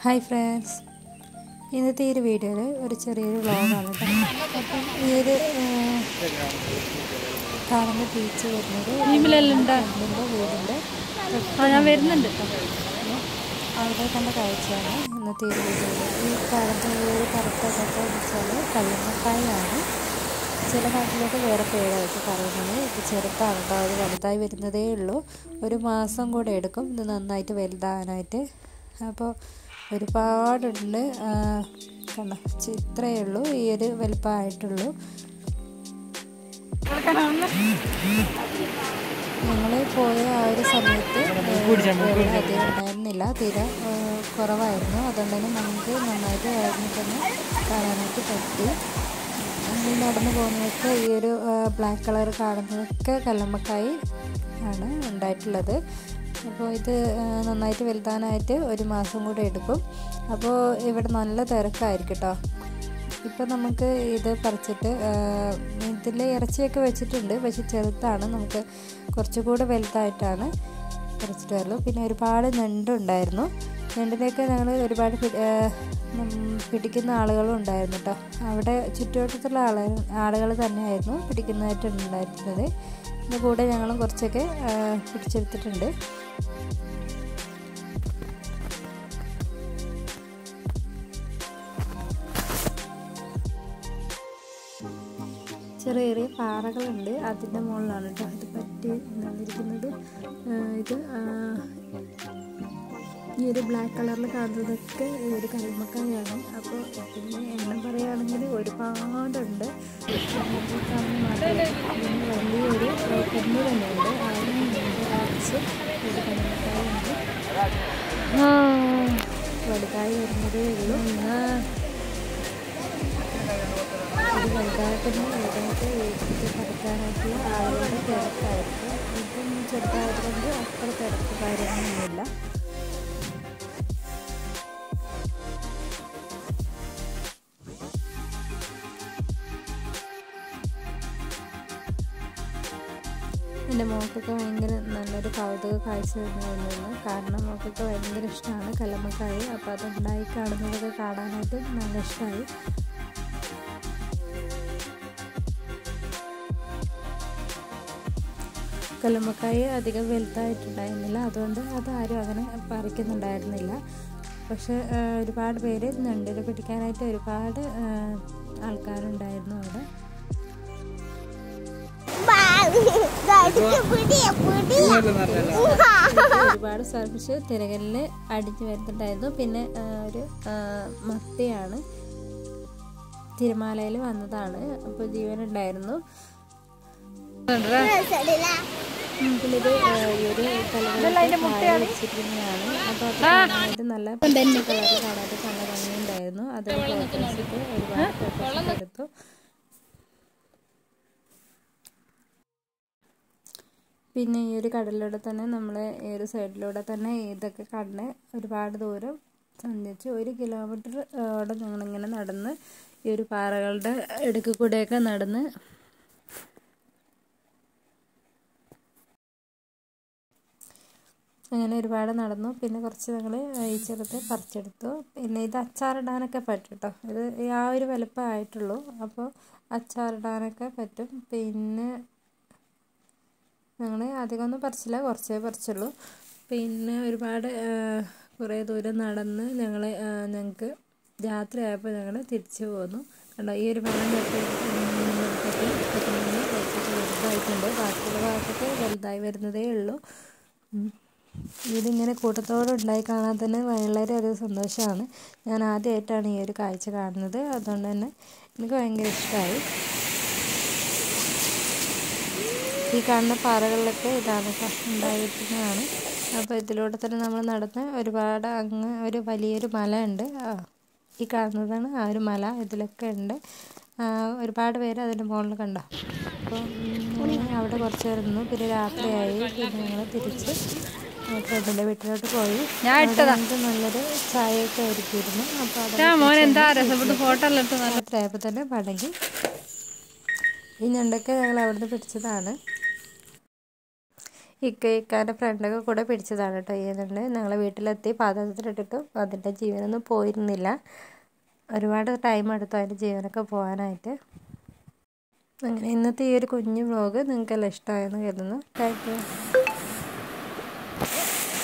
Hi friends ഇന്നത്തെ ഈ ഒരു വീഡിയോയിൽ ഒരു ചെറിയൊരു വ്ളോഗാണ് കേട്ടോ അപ്പം ഈ ഒരു ആ, കാണുന്ന ബീച്ച് വരുന്നത് ടീമിലെല്ലാം ഫ്രണ്ടിൻ്റെ വീടിൻ്റെ ആ ഞാൻ വരുന്നുണ്ട് അവിടെ കണ്ട കാഴ്ചയാണ് ഇന്നത്തെ ഈ ഒരു വീഡിയോയിൽ ഈ കാണുന്ന ഈ ഒരു കറുത്ത കട്ട വെച്ചാൽ കല്ലുമ്മക്കായാണ് ചില നാട്ടിലൊക്കെ വേറെ പേരായിട്ട് പറയുന്നത് ഇത് ചെറുതാണ് കേട്ടോ അത് വലുതായി വരുന്നതേ ഉള്ളൂ ഒരു മാസം കൂടെ എടുക്കും ഇത് നന്നായിട്ട് വലുതാകാനായിട്ട് അപ്പോൾ ഒരുപാടുണ്ട് ആ, കണ്ടോ ചി- ഇത്രയേ ഉള്ളൂ ഈ ഒരു വലുപ്പമായിട്ടുള്ളൂ ഞങ്ങൾ പോയ ആ ഒരു സമയത്ത് വെള്ളം അധികം ഉണ്ടായിരുന്നില്ല തീരെ ആ, കുറവായിരുന്നു അതുകൊണ്ട് തന്നെ നമുക്ക് നന്നായിട്ട് വേഗം തന്നെ കാണാനായിട്ട് പറ്റി നമ്മൾ നടന്നു പോകുന്നതൊക്കെ ഈ ഒരു ബ്ലാക്ക് കളർ കാണുന്നതൊക്കെ കല്ലമ്മക്കായി ആണ് ഉണ്ടായിട്ടുള്ളത് അപ്പോൾ ഇത് ആ, നന്നായിട്ട് വലുതാനായിട്ട് ഒരു മാസം കൂടെ എടുക്കും അപ്പോൾ ഇവിടെ നല്ല തിരക്കായിരിക്കും കേട്ടോ ഇപ്പം നമുക്ക് ഇത് പറിച്ചിട്ട് ഇതിൽ ഇറച്ചിയൊക്കെ വെച്ചിട്ടുണ്ട് പക്ഷെ ചെറുതാണ് നമുക്ക് കുറച്ചുകൂടെ വലുതായിട്ടാണ് പറിച്ചിട്ട് വരുള്ളൂ പിന്നെ ഒരുപാട് ഞണ്ടുണ്ടായിരുന്നു ഞണ്ടിനെയൊക്കെ ഞങ്ങൾ ഒരുപാട് പി- ആ, ഉം, പിടിക്കുന്ന ആളുകളും ഉണ്ടായിരുന്നു കേട്ടോ അവിടെ ചുറ്റുവട്ടത്തുള്ള ആള ആളുകൾ തന്നെയായിരുന്നു പിടിക്കുന്നതായിട്ടുണ്ടായിരുന്നത് ഇതിൻ്റെ കൂടെ ഞങ്ങളും കുറച്ചൊക്കെ ആ, പിടിച്ചെടുത്തിട്ടുണ്ട് ചെറിയ ചെറിയ പാറകളുണ്ട് അതിൻ്റെ മുകളിലാണ് കേട്ടോ ഇത് പറ്റി നിന്നിരിക്കുന്നത് ഇത് ആ, ഈ ഒരു ബ്ലാക്ക് കളറിൽ കാണുന്നതൊക്കെ ഈ ഒരു കൽമക്കായാണ് അപ്പോൾ ഇതിൻ്റെ എണ്ണം പറയുകയാണെങ്കിൽ ഒരുപാടുണ്ട് ഈ കാണുന്ന മാത്രമല്ല, ഇതിന് വലിയൊരു ആ, കുന്ന് തന്നെയുണ്ട് അതിന് അടിച്ച് ഒരു കൽമക്കായുണ്ട് വലുതായി വരുന്നതേ ഉള്ളൂ ഇന്ന് ഇത് വലുതായിട്ടൊന്നും വലുതായിട്ട് ഇത് പഠിക്കാനായിട്ടുള്ള ആളുകളുടെ തിരക്കായിരിക്കും ഇപ്പം ചെറുതായതുകൊണ്ട് അത്ര തിരക്ക് കാര്യങ്ങളൊന്നുമില്ല എൻ്റെ മോൾക്കൊക്കെ ഭയങ്കര നല്ലൊരു കൗതുക കാഴ്ച തന്നെയായിരുന്നു കാരണം മോൾക്കൊക്കെ ഭയങ്കര ഇഷ്ടമാണ് കല്ലമ്മക്കായി അപ്പോൾ അതുണ്ടായി കാണുന്നതൊക്കെ കാണാനായിട്ട് നല്ല ഇഷ്ടമായി കല്ലുമ്മക്കായി അധികം വലുതായിട്ടുണ്ടായിരുന്നില്ല അതുകൊണ്ട് അതാരും അങ്ങനെ പറിക്കുന്നുണ്ടായിരുന്നില്ല പക്ഷെ ആ, ഒരുപാട് പേര് ഞണ്ടിനെ പിടിക്കാനായിട്ട് ഒരുപാട് ആ, ആൾക്കാരുണ്ടായിരുന്നു അവിടെ ഒരുപാട് സർഫിച്ച് തിരകലിൽ അടിച്ചു വരുന്നുണ്ടായിരുന്നു പിന്നെ ആ, ഒരു ആ, മത്തിയാണ് തിരുമാലയിൽ വന്നതാണ് അപ്പോൾ ജീവനുണ്ടായിരുന്നു പിന്നെ ഇത് ആ, ഈ ഒരു കലകളിൽ വെച്ചിരിക്കുന്നതാണ് അപ്പോൾ അത് കാണാനായിട്ട് നല്ല പച്ച കളർ കാണാനായിട്ട് നല്ല ഭംഗിയുണ്ടായിരുന്നു അതിന് ഫോട്ടോസൊക്കെ ഒരുപാട് ഫോട്ടോസ് എടുത്തു പിന്നെ ഈ ഒരു കടലിലൂടെ തന്നെ നമ്മൾ ഈ ഒരു സൈഡിലൂടെ തന്നെ ഇതൊക്കെ കണ്ട് ഒരുപാട് ദൂരം സഞ്ചരിച്ച് ഒരു കിലോമീറ്റർ ഓടെ ഞങ്ങളിങ്ങനെ നടന്ന് ഈ ഒരു പാറകളുടെ ഇടുക്ക് കൂടെയൊക്കെ നടന്ന് അങ്ങനെ ഒരുപാട് നടന്നു പിന്നെ കുറച്ച് ഞങ്ങൾ ഈ ചെറുത് പറിച്ചെടുത്തു പിന്നെ ഇത് അച്ചാറിടാനൊക്കെ പറ്റും കേട്ടോ ഇത് ഈ ആ ഒരു വലുപ്പമായിട്ടുള്ളൂ അപ്പോൾ അച്ചാറിടാനൊക്കെ പറ്റും പിന്നെ ഞങ്ങൾ അധികമൊന്നും പറിച്ചില്ല കുറച്ചേ പറിച്ചുള്ളൂ പിന്നെ ഒരുപാട് ആ, കുറേ ദൂരം നടന്ന് ഞങ്ങൾ ഞങ്ങൾക്ക് രാത്രിയായപ്പോൾ ഞങ്ങൾ തിരിച്ചു പോന്നു കണ്ടോ ഈ ഒരു വെള്ളം കെട്ടി കുറച്ചൊക്കെ വലുതായിട്ടുണ്ട് ബാക്കിയുള്ള ഭാഗത്തൊക്കെ വലുതായി വരുന്നതേ ഉള്ളൂ ഉം. ഇതിങ്ങനെ കൂട്ടത്തോടെ ഉണ്ടായി കാണാൻ തന്നെ വളരെയധികം സന്തോഷമാണ് ഞാൻ ആദ്യമായിട്ടാണ് ഈ ഒരു കാഴ്ച കാണുന്നത് അതുകൊണ്ട് തന്നെ എനിക്ക് ഭയങ്കര ഇഷ്ടമായി ഈ കാണുന്ന പാറകളിലൊക്കെ ഇതാണ് ക- ഉണ്ടായിരിക്കുന്നതാണ് അപ്പോൾ ഇതിലൂടെ തന്നെ നമ്മൾ നടന്ന് ഒരുപാട് അങ്ങ് ഒരു വലിയൊരു മല ഉണ്ട് ആ, ഈ കാണുന്നതാണ് ആ ഒരു മല ഇതിലൊക്കെ ഉണ്ട് ആ, ഒരുപാട് പേര് അതിൻ്റെ മുകളിൽ കണ്ടോ അപ്പോൾ ഉം, അവിടെ കുറച്ച് നേരം നിന്നു പിന്നെ രാത്രിയായി പിന്നെ ഞങ്ങൾ തിരിച്ച് ഫ്രണ്ടിൻ്റെ വീട്ടിലോട്ട് പോയി ഞാൻ അവിടെ ഞങ്ങൾക്ക് നല്ലൊരു ചായയൊക്കെ ഒരുക്കിയിരുന്നു അപ്പോൾ ആ മോൻ എന്താ രസപ്പെട്ട് ഫോട്ടോ എല്ലാം എടുത്ത് നല്ല രാത്രിയായപ്പോൾ തന്നെ മടങ്ങി ഈ ഞണ്ടൊക്കെ ഞങ്ങൾ അവിടുന്ന് പിടിച്ചതാണ് ഇക്ക ഇക്കാൻ്റെ ഫ്രണ്ടൊക്കെ കൂടെ പിടിച്ചതാണ് കേട്ടോ ചെയ്യുന്നുണ്ട് ഞങ്ങൾ വീട്ടിലെത്തി പാത്രത്തിലിട്ടിട്ടും അതിൻ്റെ ജീവനൊന്നും പോയിരുന്നില്ല ഒരുപാട് ടൈം എടുത്തു അതിൻ്റെ ജീവനൊക്കെ പോകാനായിട്ട് അങ്ങനെ ഇന്നത്തെ ഈ ഒരു കുഞ്ഞു വ്ലോഗ് നിങ്ങൾക്കെല്ലാം ഇഷ്ടമായെന്ന് കരുതുന്നു താങ്ക് യു